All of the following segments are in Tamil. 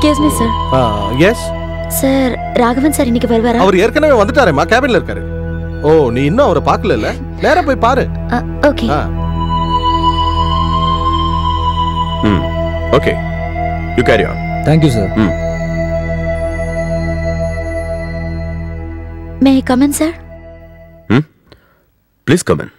Excuse me sir yes sir Raghavan sir இன்னைக்கு வருவாரா அவர் ஏற்கனவே வந்துட்டாரேம்மா கேபின்ல இருக்காரு ஓ நீ இன்னும் அவரை பார்க்கல நேரா போய் பாரு ஓகே ஆ ம் okay you carry on thank you sir ம் மே கமன் சார் ம் ப்ளீஸ் கமன்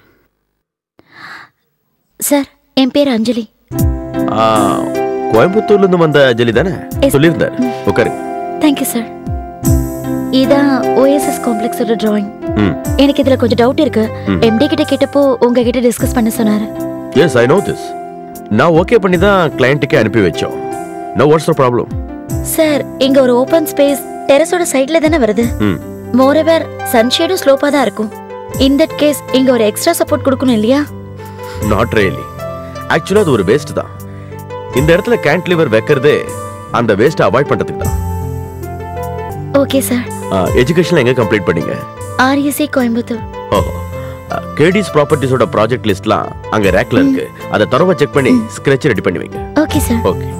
சார் என் பேர் அஞ்சலி கோயம்புத்தூர்ல இருந்து வந்த அஞ்சலி தானே Yes. சொல்லியிருந்தார் உட்காரு தேங்க்யூ சார் இதான் ஓஎஸ்எஸ் காம்ப்ளெக்ஸோட டிராயிங் ம் எனக்கு இதுல கொஞ்சம் டவுட் இருக்கு ம். எம்டி கிட்ட கேட்டப்போ உங்ககிட்ட டிஸ்கஸ் பண்ண சொன்னாரு எஸ் ஐ நோ திஸ் நான் ஓகே பண்ணி தான் கிளையண்ட்டுக்கே அனுப்பி வச்சோம் no what's the problem sir இங்க ஒரு ஓபன் ஸ்பேஸ் டெரஸோட சைடுல தானே வருது ம் மோரெவர் சன்ஷேடும் ஸ்லோப்பா தான் இருக்கும் இன் தட் கேஸ் இங்க ஒரு எக்ஸ்ட்ரா சப்போர்ட் கொடுக்கணும் இல்லையா நாட் ரியலி ஆக்சுவலாக அது ஒரு வேஸ்ட் தான் இந்த இடத்துல கேன்டிலிவர் வைக்கிறதே அந்த வேஸ்ட்டை அவாய்ட் பண்ணுறதுக்கு தான் ஓகே சார் எஜுகேஷன் எங்கே கம்ப்ளீட் பண்ணீங்க ஆர்இசி கோயம்புத்தூர் ஓஹோ கேடிஸ் ப்ராப்பர்ட்டிஸோட ப்ராஜெக்ட் லிஸ்ட்லாம் அங்கே ரேக்ல இருக்கு அதை தரவா செக் பண்ணி ஸ்க்ரெட்ச் ரெடி பண்ணி வைங்க okay sir okay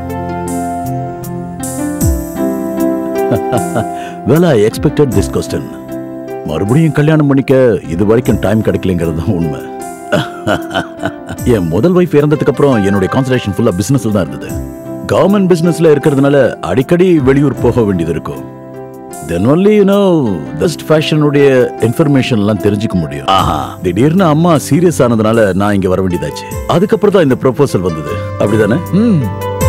well i expected this question மறுபடியும் கல்யாணம் பண்ணிக்க இது வரைக்கும் டைம் கிடைக்கலங்கிறது தான் உண்மை என் முதல் வைஃப் இறந்ததுக்கு அப்புறம் என்னுடைய கான்சன்ட்ரேஷன் ஃபுல்லா பிசினஸ்ல தான் இருந்தது கவர்மெண்ட் பிசினஸ்ல இருக்கிறதுனால அடிக்கடி வெளியூர் போக வேண்டியது இருக்கும் தென் ஒன்லி யூனோ பெஸ்ட் ஃபேஷனுடைய இன்ஃபர்மேஷன் எல்லாம் தெரிஞ்சுக்க முடியும் ஆஹா திடீர்னு அம்மா சீரியஸ் ஆனதுனால நான் இங்க வர வேண்டியதாச்சு அதுக்கப்புறம் தான் இந்த ப்ரொபோசல் வந்தது அப்படிதானே ம்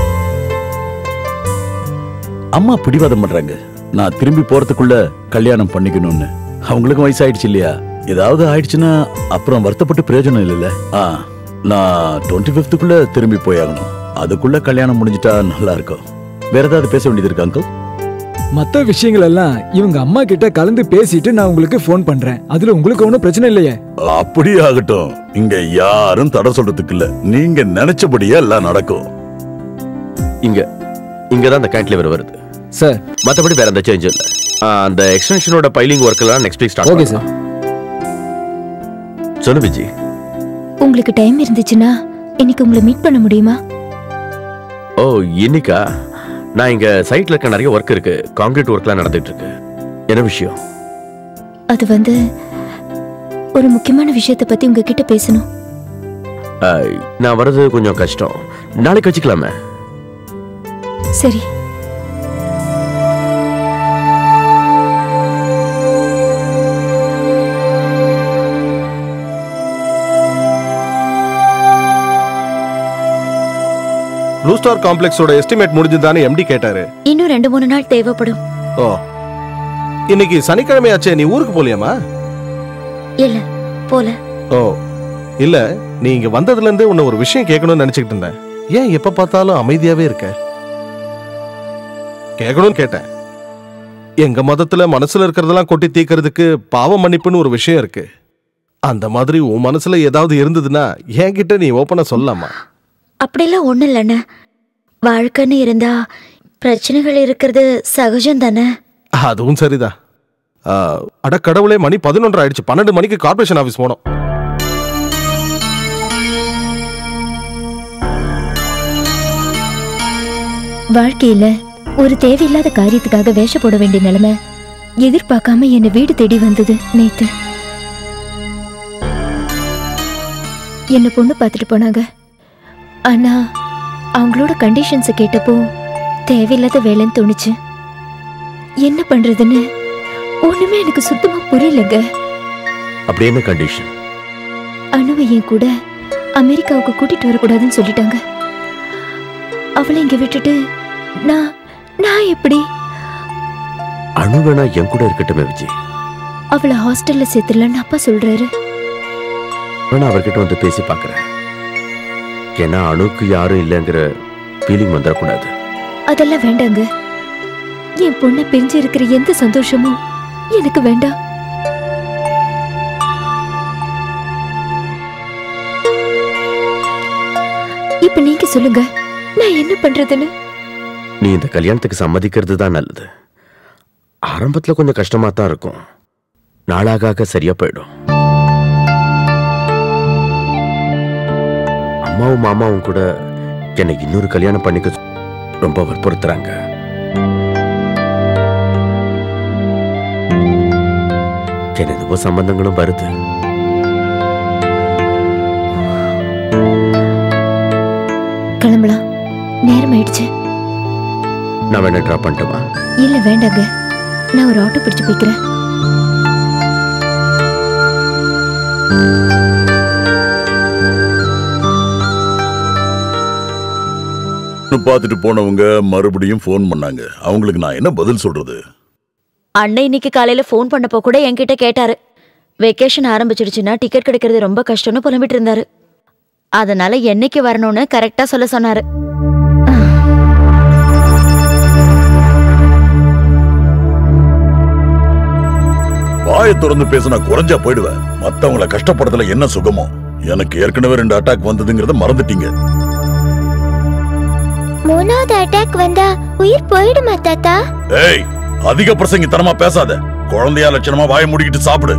அம்மா பிடிவாதம் பண்றாங்க நான் திரும்பி போறதுக்குள்ள கல்யாணம் பண்ணிக்கணும்னு அவங்களுக்கும் வயசாயிடுச்சு இல்லையா ஏதாவது ஆயிடுச்சுன்னா அப்புறம் வருத்தப்பட்டு பிரயோஜனம் இல்லைல்ல ஆ நான் டுவெண்ட்டி ஃபிஃப்த்துக்குள்ள திரும்பி போயாகணும் அதுக்குள்ள கல்யாணம் முடிஞ்சிட்டா நல்லா இருக்கும் வேற ஏதாவது பேச வேண்டியது இருக்கு அங்கிள் மத்த விஷயங்கள் எல்லாம் இவங்க அம்மா கிட்ட கலந்து பேசிட்டு நான் உங்களுக்கு ஃபோன் பண்றேன் அதுல உங்களுக்கு ஒன்றும் பிரச்சனை இல்லையே அப்படியே ஆகட்டும் இங்க யாரும் தடை சொல்றதுக்கு இல்ல நீங்க நினைச்சபடியே எல்லாம் நடக்கும் இங்க இங்க தான் அந்த கேன்டிலிவர் வருது சார் மற்றபடி வேற எந்த சேஞ்சும் இல்லை அந்த எக்ஸ்டென்ஷனோட பைலிங் ஒர்க் எல்லாம் next week start okay okay sir சொல்லு விஜி உங்களுக்கு டைம் இருந்துச்சுன்னா இன்னைக்கு உங்களை மீட் பண்ண முடியுமா ஓ இன்னைக்கா நான் இங்க சைட்ல இருக்க நிறைய ஒர்க் இருக்கு கான்கிரீட் ஒர்க்லாம் நடந்துட்டு இருக்கு என்ன விஷயம் அது வந்து ஒரு முக்கியமான விஷயத்தை பத்தி உங்ககிட்ட பேசணும் அஹ், நான் வர்றது கொஞ்சம் கஷ்டம் நாளைக்கு வச்சுக்கலாமே சரி ப்ளூ ஸ்டார் காம்ப்ளெக்ஸோட எஸ்டிமேட் முடிஞ்சுதானே எம்டி கேட்டாரு இன்னும் ரெண்டு மூணு நாள் தேவைப்படும் ஓ இன்னைக்கு சனிக்கிழமையாச்சே நீ ஊருக்கு போலியாமா இல்ல போல ஓ இல்ல நீ இங்க வந்ததுல இருந்தே உன்னை ஒரு விஷயம் கேட்கணும்னு நினைச்சுக்கிட்டு இருந்தேன் ஏன் எப்ப பார்த்தாலும் அமைதியாவே இருக்க கேட்கணும்னு கேட்டேன் எங்க மதத்துல மனசுல இருக்கிறதெல்லாம் கொட்டி தீக்கிறதுக்கு பாவ மன்னிப்புன்னு ஒரு விஷயம் இருக்கு அந்த மாதிரி உன் மனசுல ஏதாவது இருந்ததுன்னா என்கிட்ட நீ ஓப்பனா சொல்லலாமா அப்படிலாம் ஒண்ணும் இல்லைண்ணே வாழ்க்கைன்னு இருந்தா பிரச்சனைகள் இருக்கிறது சகஜம் தானே அதுவும் சரிதான் ஆ, அட கடவுளே மணி பதினொன்று ஆயிடுச்சு பன்னெண்டு மணிக்கு கார்ப்பரேஷன் ஆபீஸ் போனோம் வாழ்க்கையில ஒரு தேவையில்லாத காரியத்துக்காக வேஷ போட வேண்டிய நிலைமை எதிர்பார்க்காம என்னை வீடு தேடி வந்தது நேத்து என்ன பொண்ணு பார்த்துட்டு போனாங்க ஆனா அவங்களோட கண்டிஷன்ஸை கேட்டப்போ தேவையில்லாத வேலைன்னு தோணுச்சு என்ன பண்றதுன்னு ஒண்ணுமே எனக்கு சுத்தமா புரியலங்க அப்படி என்ன கண்டிஷன் அணுவை என் கூட அமெரிக்காவுக்கு கூட்டிட்டு வரக்கூடாதுன்னு சொல்லிட்டாங்க அவளை இங்க விட்டுட்டு நான் நான் எப்படி அணு வேணா என் கூட இருக்கட்டுமே விஜய் அவளை ஹாஸ்டல்ல சேர்த்துடலான்னு அப்பா சொல்றாரு வேணா அவர்கிட்ட வந்து பேசி பார்க்கறேன் ஏன்னா அணுக்கு யாரும் இல்லைங்கிற ஃபீலிங் வந்துடக்கூடாது அதெல்லாம் வேண்டாங்க என் பொண்ணை பிரிஞ்சு இருக்கிற எந்த சந்தோஷமும் எனக்கு வேண்டாம் இப்ப நீங்க சொல்லுங்க நான் என்ன பண்றதுன்னு நீ இந்த கல்யாணத்துக்கு சம்மதிக்கிறது தான் நல்லது ஆரம்பத்துல கொஞ்சம் கஷ்டமா தான் இருக்கும் நாளாக ஆக சரியா போயிடும் அம்மாவும் மாமாவும் கூட என்னை இன்னொரு கல்யாணம் பண்ணிக்க ரொம்ப வற்புறுத்துறாங்க என்னென்னவோ சம்பந்தங்களும் வருது கிளம்பலாம் நேரம் ஆயிடுச்சு நான் வேணா ட்ராப் பண்ணட்டுமா இல்ல வேண்டாங்க நான் ஒரு ஆட்டோ பிடிச்சு போய்க்கிறேன் பார்த்துட்டு போனவங்க மறுபடியும் ஃபோன் பண்ணாங்க அவங்களுக்கு நான் என்ன பதில் சொல்றது அண்ணன் இன்னைக்கு காலையில ஃபோன் பண்ணப்போ கூட என்கிட்ட கேட்டாரு வெக்கேஷன் ஆரம்பிச்சிடுச்சுன்னா டிக்கெட் கிடைக்கிறது ரொம்ப கஷ்டம்னு புலம்பிட்டு இருந்தாரு அதனால என்னைக்கு வரணும்னு கரெக்டா சொல்ல சொன்னாரு வாயை திறந்து பேசினா குறைஞ்சா போயிடுவேன் மத்தவங்கள கஷ்டப்படுறதுல என்ன சுகமோ எனக்கு ஏற்கனவே ரெண்டு அட்டாக் வந்ததுங்கிறத மறந்துட்டீங்க மூணாவது அட்டாக் வந்தா உயிர் போயிடுமா தாத்தா ஏய் அதிக பிரசங்கித்தனமா பேசாத குழந்தையா லட்சணமா வாயை மூடிக்கிட்டு சாப்பிடு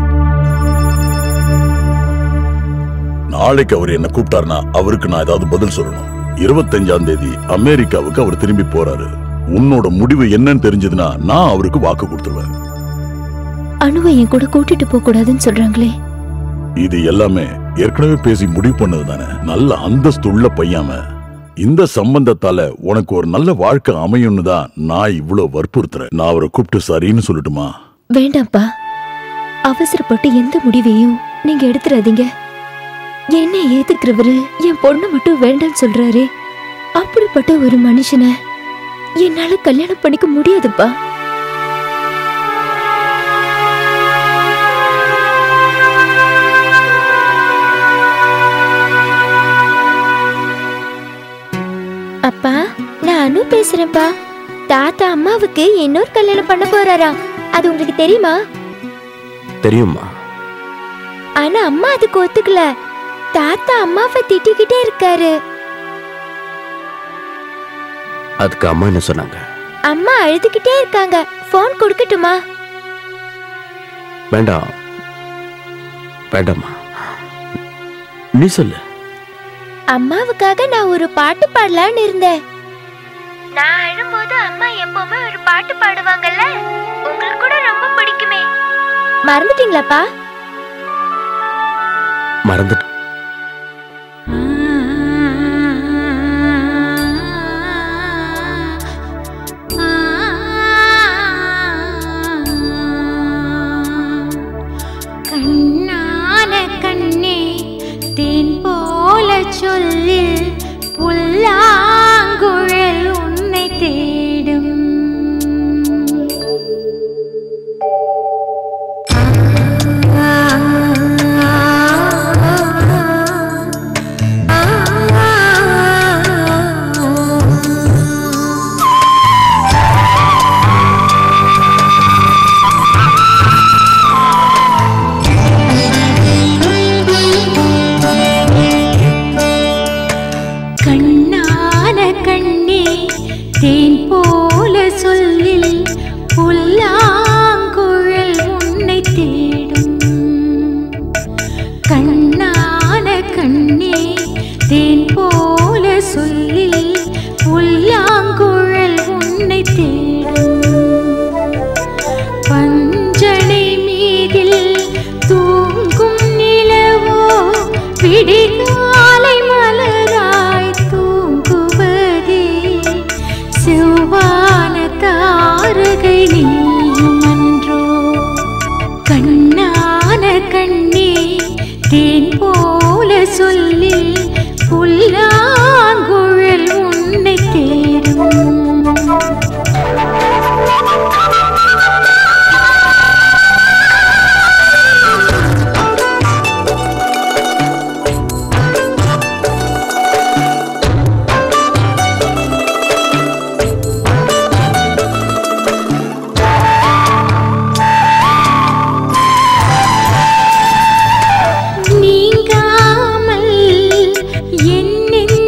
நாளைக்கு அவர் என்ன கூப்பிட்டாருன்னா அவருக்கு நான் ஏதாவது பதில் சொல்லணும் இருபத்தஞ்சாம் தேதி அமெரிக்காவுக்கு அவர் திரும்பி போறாரு உன்னோட முடிவு என்னன்னு தெரிஞ்சதுன்னா நான் அவருக்கு வாக்கு கொடுத்துருவேன் அணுவை என் கூட கூட்டிட்டு போக கூடாதுன்னு சொல்றாங்களே இது எல்லாமே ஏற்கனவே பேசி முடிவு பண்ணது தானே நல்ல அந்தஸ்து உள்ள பையாம இந்த சம்பந்தத்தால உனக்கு ஒரு நல்ல வாழ்க்கை அமையும்னு தான் நான் இவ்வளவு வற்புறுத்துறேன் நான் அவரை கூப்பிட்டு சரின்னு சொல்லட்டுமா வேண்டாம்ப்பா அவசரப்பட்டு எந்த முடிவையும் நீங்க எடுத்துறாதீங்க என்ன ஏத்துக்கிறவரு என் பொண்ணு மட்டும் வேண்டாம்னு சொல்றாரே அப்படிப்பட்ட ஒரு மனுஷனை என்னால கல்யாணம் பண்ணிக்க முடியாதுப்பா அப்பா நான் அனு பேசுறேன்ப்பா தாத்தா அம்மாவுக்கு இன்னொரு கல்யாணம் பண்ண போறாராம் அது உங்களுக்கு தெரியுமா தெரியுமா ஆனா அம்மா அதுக்கு ஒத்துக்கல தாத்தா அம்மாவை திட்டிக்கிட்டே இருக்காரு அதுக்கு அம்மா என்ன சொன்னாங்க அம்மா அழுதுகிட்டே இருக்காங்க போன் கொடுக்கட்டுமா வேண்டாம் வேண்டாம்மா நீ சொல்லு அம்மாவுக்காக நான் ஒரு பாட்டு பாடலாம்னு இருந்தேன் நான் அழும்போது அம்மா எப்பவுமே ஒரு பாட்டு பாடுவாங்கல்ல உங்களுக்கு கூட ரொம்ப பிடிக்குமே மறந்துட்டீங்களாப்பா மறந்துட்டு கண்ணான கண்ணே தேன் போல சொல்லில் புல்லாங்குழல் உன்னை தேடும் கண்ணான கண்ணே தேன் போல சொல்லில் புல்லாங்குழல் உன்னை தேடும் கண்ணான கண்ணே தேன் போல சொல்லில் புல்லாங்குழல் உன்னை தேடும் பஞ்சனை மீதில் தூங்கும் நிலவோ விடிகாலை மலராய் தூங்குவதே செவ்வான தாரகை நீயும் அன்றோ கண்ணான கண்ணே தேன் போல சொல்லி புல்லாங்குழல் உன்னை தேடும் நீங்காமல் என் நெஞ்ச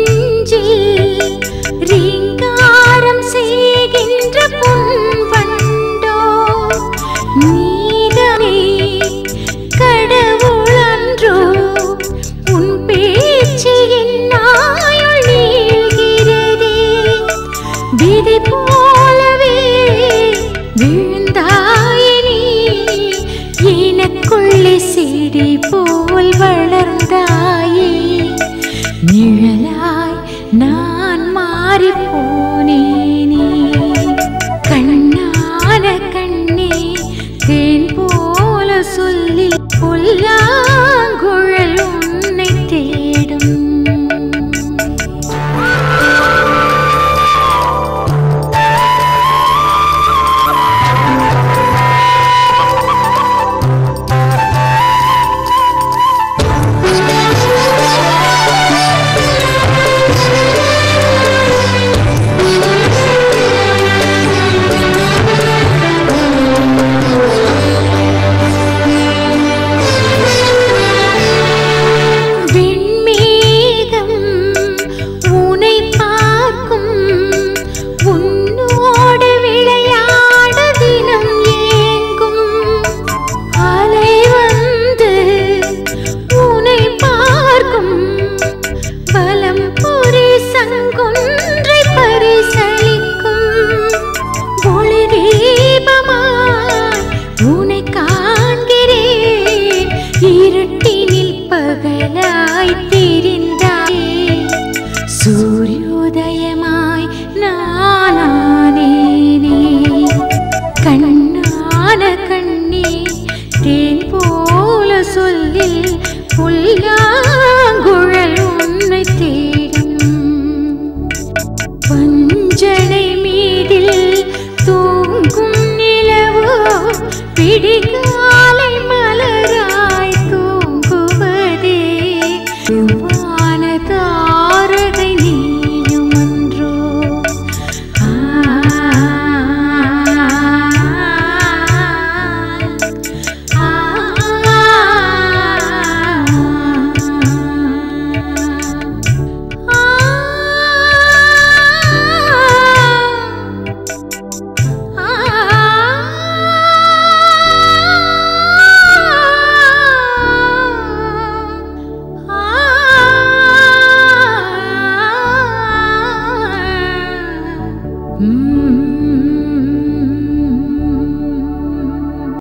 மாறிப்போனேனே கண்ணான கண்ணே தேன் போல சொல்லி புல்லாங்குழல் உன்னை தேடும் விண்மேகம் உனை பார்க்கும் உன்னோடு விளையாட தினம் ஏங்கும் அலை வந்து உனை பார்க்கும் பலம் பொறி சங்கொன்றை பரிசளிக்கும் ஒளி தீபமாய் உனை காண்கிறேன் இருட்டினில் பகலாய் தெரிந்தாயே சூரியோதயமாய் நானானேனே கண்ணான கண்ணே தேன் போல சொல்லி புல்லாங்குழல் உன்னை தேடும் பஞ்சனை மீதில் தூங்கும் நிலவோ பிடிகா